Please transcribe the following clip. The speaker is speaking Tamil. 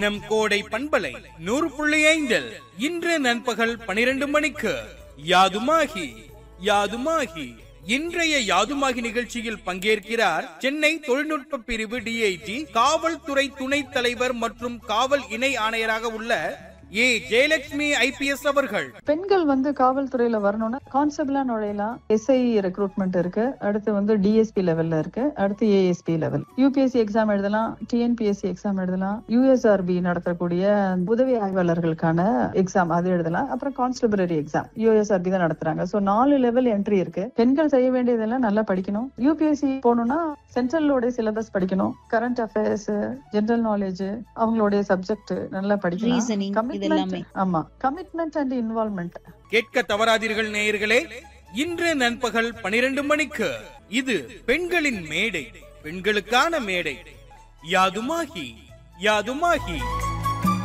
நம் கோடை பண்பலை நூறு புள்ளி ஐந்தில் இன்று நண்பகல் பனிரெண்டு மணிக்கு யாதுமாகி யாதுமாகி இன்றைய யாதுமாகி நிகழ்ச்சியில் பங்கேற்கிறார் சென்னை தொழில்நுட்ப பிரிவு டிஐஜி காவல்துறை துணைத் தலைவர் மற்றும் காவல் இணை ஆணையராக உள்ள ஏ ஜெயலட்சுமி ஐபிஎஸ் அவர்கள் பெண்கள் வந்து காவல்துறையில வரணும்னா கான்ஸ்டபிளா நுழையலாம் எஸ்ஐ ரெக்ரூட்மெண்ட் இருக்கு அடுத்து வந்து டிஎஸ்பி லெவல்ல இருக்கு அடுத்து ஏஎஸ்பி லெவல் யூபிஎஸ்சி எக்ஸாம் எழுதலாம் டிஎன்பிஎஸ்சி எக்ஸாம் எழுதலாம் யூஎஸ்ஆர்பி நடத்தக்கூடிய உதவி ஆய்வாளர்களுக்கான எக்ஸாம் அது எழுதலாம் அப்புறம் கான்ஸ்டபிளரி எக்ஸாம் யூஎஸ்ஆர்பி தான் நடத்துறாங்க சோ நாலு லெவல் என்ட்ரி இருக்கு பெண்கள் செய்ய வேண்டியதெல்லாம் நல்லா படிக்கணும் யூபிஎஸ்சி போகணும்னா சென்ட்ரலோட சிலபஸ் படிக்கணும் கரண்ட் அஃபேர்ஸ் ஜெனரல் நாலேஜ் அவங்களுடைய சப்ஜெக்ட் நல்லா படிக்கணும் Reasoning, இது எல்லாமே. கமிட்மெண்ட் ஆமா கமிட்மெண்ட் அண்ட் இன்வால்மெண்ட் கேட்க தவறாதீர்கள் நேயர்களே இன்று நண்பகல் பனிரெண்டு மணிக்கு இது பெண்களின் மேடை பெண்களுக்கான மேடை யாதுமாகி யாதுமாகி